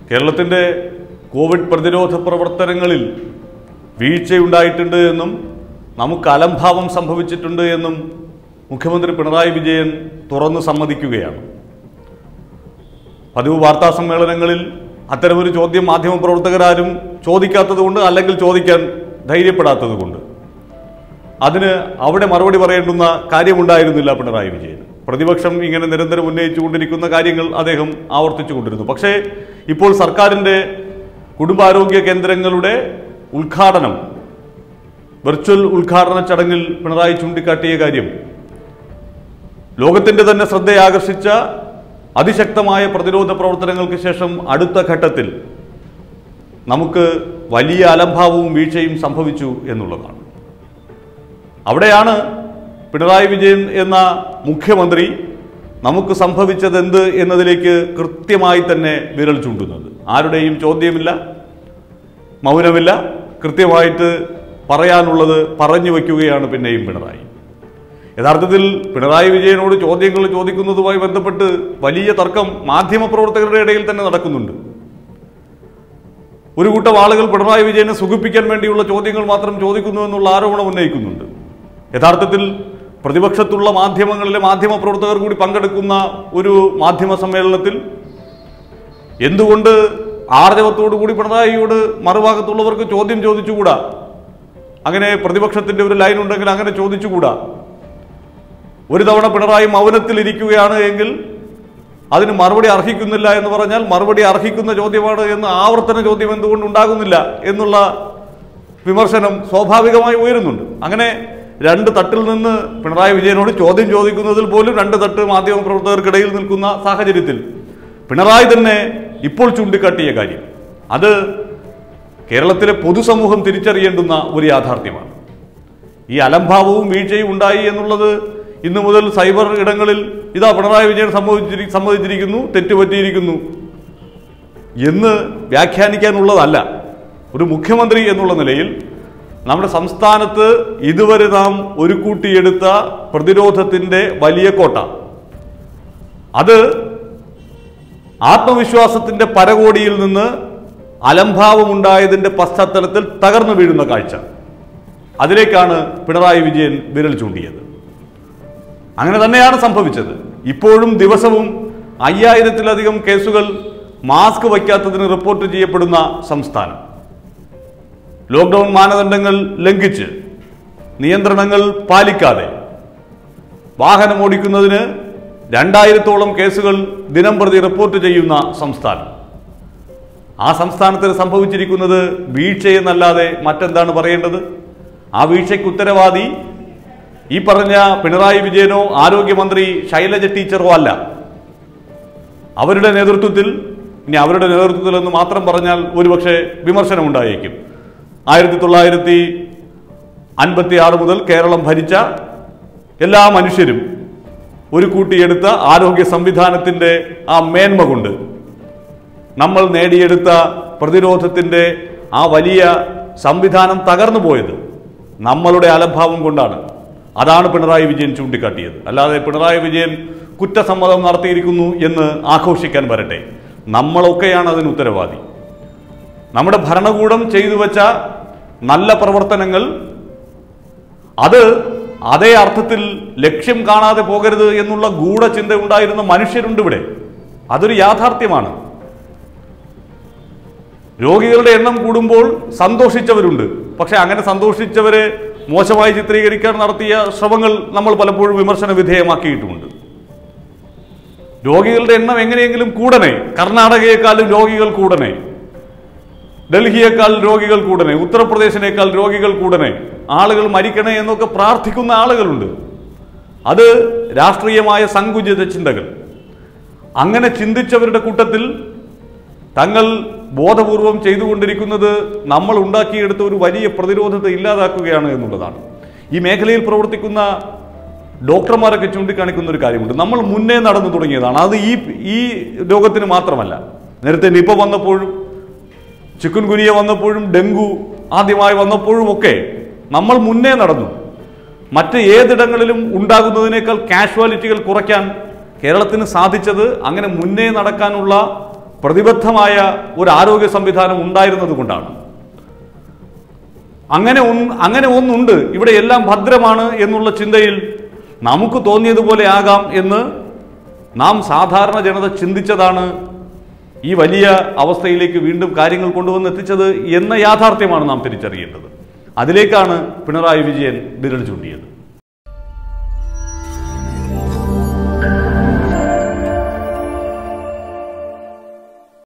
കേരളത്തിൻ്റെ കോവിഡ് പ്രതിരോധ പ്രവർത്തനങ്ങളിൽ വീഴ്ചയുണ്ടായിട്ടുണ്ട് എന്നും നമുക്ക് അലംഭാവം സംഭവിച്ചിട്ടുണ്ട് എന്നും മുഖ്യമന്ത്രി പിണറായി വിജയൻ തുറന്നു സമ്മതിക്കുകയാണ് പതിവ് വാർത്താ സമ്മേളനങ്ങളിൽ അത്തരമൊരു ചോദ്യം മാധ്യമപ്രവർത്തകരാരും ചോദിക്കാത്തതുകൊണ്ട് അല്ലെങ്കിൽ ചോദിക്കാൻ ധൈര്യപ്പെടാത്തതുകൊണ്ട് അതിന് അവിടെ മറുപടി പറയേണ്ടുന്ന കാര്യമുണ്ടായിരുന്നില്ല പിണറായി വിജയൻ പ്രതിപക്ഷം ഇങ്ങനെ നിരന്തരം ഉന്നയിച്ചുകൊണ്ടിരിക്കുന്ന കാര്യങ്ങൾ അദ്ദേഹം ആവർത്തിച്ചുകൊണ്ടിരുന്നു പക്ഷേ ഇപ്പോൾ സർക്കാരിൻ്റെ കുടുംബാരോഗ്യ കേന്ദ്രങ്ങളുടെ ഉദ്ഘാടനം വെർച്വൽ ഉദ്ഘാടന ചടങ്ങിൽ പിണറായി ചൂണ്ടിക്കാട്ടിയ കാര്യം ലോകത്തിന്റെ തന്നെ ശ്രദ്ധയാകർഷിച്ച അതിശക്തമായ പ്രതിരോധ പ്രവർത്തനങ്ങൾക്ക് ശേഷം അടുത്ത ഘട്ടത്തിൽ നമുക്ക് വലിയ അലംഭാവവും വീഴ്ചയും സംഭവിച്ചു എന്നുള്ളതാണ് അവിടെയാണ് പിണറായി വിജയൻ എന്ന മുഖ്യമന്ത്രി നമുക്ക് സംഭവിച്ചതെന്ത് എന്നതിലേക്ക് കൃത്യമായി തന്നെ വിരൽ ചൂണ്ടുന്നത് ആരുടെയും ചോദ്യമില്ല മൗനമില്ല കൃത്യമായിട്ട് പറയാനുള്ളത് പറഞ്ഞു വയ്ക്കുകയാണ് പിന്നെയും പിണറായി യഥാർത്ഥത്തിൽ പിണറായി വിജയനോട് ചോദ്യങ്ങൾ ചോദിക്കുന്നതുമായി ബന്ധപ്പെട്ട് വലിയ തർക്കം മാധ്യമപ്രവർത്തകരുടെ ഇടയിൽ തന്നെ നടക്കുന്നുണ്ട് ഒരു കൂട്ടം ആളുകൾ പിണറായി വിജയനെ സുഖിപ്പിക്കാൻ വേണ്ടിയുള്ള ചോദ്യങ്ങൾ മാത്രം ചോദിക്കുന്നു എന്നുള്ള ആരോപണം ഉന്നയിക്കുന്നുണ്ട് യഥാർത്ഥത്തിൽ പ്രതിപക്ഷത്തുള്ള മാധ്യമങ്ങളിലെ മാധ്യമപ്രവർത്തകർ കൂടി പങ്കെടുക്കുന്ന ഒരു മാധ്യമ സമ്മേളനത്തിൽ എന്തുകൊണ്ട് ആർജവത്തോടു കൂടി പിണറായിയോട് മറുഭാഗത്തുള്ളവർക്ക് ചോദ്യം ചോദിച്ചുകൂടാ അങ്ങനെ പ്രതിപക്ഷത്തിന്റെ ഒരു ലൈൻ ഉണ്ടെങ്കിൽ അങ്ങനെ ചോദിച്ചുകൂടാ ഒരു തവണ പിണറായി മൗനത്തിലിരിക്കുകയാണ് എങ്കിൽ അതിന് മറുപടി അർഹിക്കുന്നില്ല എന്ന് പറഞ്ഞാൽ മറുപടി അർഹിക്കുന്ന ചോദ്യമാണ് എന്ന് ആവർത്തന ചോദ്യം എന്തുകൊണ്ട് ഉണ്ടാകുന്നില്ല എന്നുള്ള വിമർശനം സ്വാഭാവികമായി ഉയരുന്നുണ്ട് അങ്ങനെ രണ്ട് തട്ടിൽ നിന്ന് പിണറായി വിജയനോട് ചോദ്യം ചോദിക്കുന്നതിൽ പോലും രണ്ട് തട്ട് മാധ്യമപ്രവർത്തകർക്കിടയിൽ നിൽക്കുന്ന സാഹചര്യത്തിൽ പിണറായി തന്നെ ഇപ്പോൾ ചൂണ്ടിക്കാട്ടിയ കാര്യം അത് കേരളത്തിലെ പൊതുസമൂഹം തിരിച്ചറിയേണ്ടുന്ന ഒരു യാഥാർത്ഥ്യമാണ് ഈ അലംഭാവവും വീഴ്ചയും ഉണ്ടായി എന്നുള്ളത് ഇന്നു മുതൽ സൈബർ ഇടങ്ങളിൽ ഇതാ പിണറായി വിജയൻ സമ്മതിച്ചിരി സമ്മതിച്ചിരിക്കുന്നു തെറ്റുപറ്റിയിരിക്കുന്നു എന്ന് വ്യാഖ്യാനിക്കാനുള്ളതല്ല ഒരു മുഖ്യമന്ത്രി എന്നുള്ള നിലയിൽ നമ്മുടെ സംസ്ഥാനത്ത് ഇതുവരെ നാം ഒരു കൂട്ടിയെടുത്ത പ്രതിരോധത്തിന്റെ വലിയ കോട്ട അത് ആത്മവിശ്വാസത്തിന്റെ പരകോടിയിൽ നിന്ന് അലംഭാവമുണ്ടായതിന്റെ പശ്ചാത്തലത്തിൽ തകർന്നു വീഴുന്ന കാഴ്ച അതിലേക്കാണ് പിണറായി വിജയൻ വിരൽ ചൂണ്ടിയത് അങ്ങനെ തന്നെയാണ് സംഭവിച്ചത് ഇപ്പോഴും ദിവസവും അയ്യായിരത്തിലധികം കേസുകൾ മാസ്ക് വയ്ക്കാത്തതിന് റിപ്പോർട്ട് ചെയ്യപ്പെടുന്ന സംസ്ഥാനം ലോക്ക്ഡൗൺ മാനദണ്ഡങ്ങൾ ലംഘിച്ച് നിയന്ത്രണങ്ങൾ പാലിക്കാതെ വാഹനം ഓടിക്കുന്നതിന് രണ്ടായിരത്തോളം കേസുകൾ ദിനം പ്രതി റിപ്പോർട്ട് ചെയ്യുന്ന സംസ്ഥാനം ആ സംസ്ഥാനത്തിൽ സംഭവിച്ചിരിക്കുന്നത് വീഴ്ചയെന്നല്ലാതെ മറ്റെന്താണ് പറയേണ്ടത് ആ വീഴ്ചയ്ക്ക് ഉത്തരവാദി ഈ പറഞ്ഞ പിണറായി വിജയനോ ആരോഗ്യമന്ത്രി ശൈലജ ടീച്ചറോ അല്ല അവരുടെ നേതൃത്വത്തിൽ ഇനി അവരുടെ നേതൃത്വത്തിൽ എന്ന് മാത്രം പറഞ്ഞാൽ ഒരുപക്ഷെ വിമർശനമുണ്ടായേക്കും ആയിരത്തി തൊള്ളായിരത്തി അൻപത്തി ആറ് മുതൽ കേരളം ഭരിച്ച എല്ലാ മനുഷ്യരും ഒരു കൂട്ടിയെടുത്ത ആരോഗ്യ സംവിധാനത്തിന്റെ ആ മേന്മ കൊണ്ട് നമ്മൾ നേടിയെടുത്ത പ്രതിരോധത്തിന്റെ ആ വലിയ സംവിധാനം തകർന്നു പോയത് നമ്മളുടെ അലംഭാവം കൊണ്ടാണ് അതാണ് പിണറായി വിജയൻ ചൂണ്ടിക്കാട്ടിയത് അല്ലാതെ പിണറായി വിജയൻ കുറ്റസമ്മതം നടത്തിയിരിക്കുന്നു എന്ന് ആഘോഷിക്കാൻ വരട്ടെ നമ്മളൊക്കെയാണ് അതിന് ഉത്തരവാദി നമ്മുടെ ഭരണകൂടം ചെയ്തു വെച്ച നല്ല പ്രവർത്തനങ്ങൾ അത് അതേ അർത്ഥത്തിൽ ലക്ഷ്യം കാണാതെ പോകരുത് എന്നുള്ള ഗൂഢചിന്ത ഉണ്ടായിരുന്ന മനുഷ്യരുണ്ട് ഇവിടെ അതൊരു യാഥാർത്ഥ്യമാണ് രോഗികളുടെ എണ്ണം കൂടുമ്പോൾ സന്തോഷിച്ചവരുണ്ട് പക്ഷെ അങ്ങനെ സന്തോഷിച്ചവരെ മോശമായി ചിത്രീകരിക്കാൻ നടത്തിയ ശ്രമങ്ങൾ നമ്മൾ പലപ്പോഴും വിമർശന വിധേയമാക്കിയിട്ടുമുണ്ട് രോഗികളുടെ എണ്ണം എങ്ങനെയെങ്കിലും കൂടണേ കർണാടകയെക്കാളും രോഗികൾ കൂടണേ ഡൽഹിയേക്കാൾ രോഗികൾ കൂടണേ ഉത്തർപ്രദേശിനേക്കാൾ രോഗികൾ കൂടണേ ആളുകൾ മരിക്കണേ എന്നൊക്കെ പ്രാർത്ഥിക്കുന്ന ആളുകളുണ്ട് അത് രാഷ്ട്രീയമായ സങ്കുചിത ചിന്തകൾ അങ്ങനെ ചിന്തിച്ചവരുടെ കൂട്ടത്തിൽ തങ്ങൾ ബോധപൂർവം ചെയ്തുകൊണ്ടിരിക്കുന്നത് നമ്മൾ ഉണ്ടാക്കിയെടുത്ത ഒരു വലിയ പ്രതിരോധത്തെ ഇല്ലാതാക്കുകയാണ് എന്നുള്ളതാണ് ഈ മേഖലയിൽ പ്രവർത്തിക്കുന്ന ഡോക്ടർമാരൊക്കെ ചൂണ്ടിക്കാണിക്കുന്ന ഒരു കാര്യമുണ്ട് നമ്മൾ മുന്നേ നടന്നു തുടങ്ങിയതാണ് അത് ഈ ഈ രോഗത്തിന് മാത്രമല്ല നേരത്തെ നിപ വന്നപ്പോഴും ചിക്കുൻ ഗുനിയ വന്നപ്പോഴും ഡെങ്കു ആദ്യമായി വന്നപ്പോഴും ഒക്കെ നമ്മൾ മുന്നേ നടന്നു മറ്റ് ഏതിടങ്ങളിലും ഉണ്ടാകുന്നതിനേക്കാൾ കാഷ്വാലിറ്റികൾ കുറയ്ക്കാൻ കേരളത്തിന് സാധിച്ചത് അങ്ങനെ മുന്നേ നടക്കാനുള്ള പ്രതിബദ്ധമായ ഒരു ആരോഗ്യ സംവിധാനം ഉണ്ടായിരുന്നത് കൊണ്ടാണ് അങ്ങനെ ഒന്ന് അങ്ങനെ ഒന്നുണ്ട് ഇവിടെ എല്ലാം ഭദ്രമാണ് എന്നുള്ള ചിന്തയിൽ നമുക്ക് തോന്നിയതുപോലെ ആകാം എന്ന് നാം സാധാരണ ജനത ചിന്തിച്ചതാണ് ഈ വലിയ അവസ്ഥയിലേക്ക് വീണ്ടും കാര്യങ്ങൾ കൊണ്ടുവന്ന് എത്തിച്ചത് എന്ന യാഥാർത്ഥ്യമാണ് നാം തിരിച്ചറിയേണ്ടത് അതിലേക്കാണ് പിണറായി വിജയൻ വിരൽ ചൂണ്ടിയത്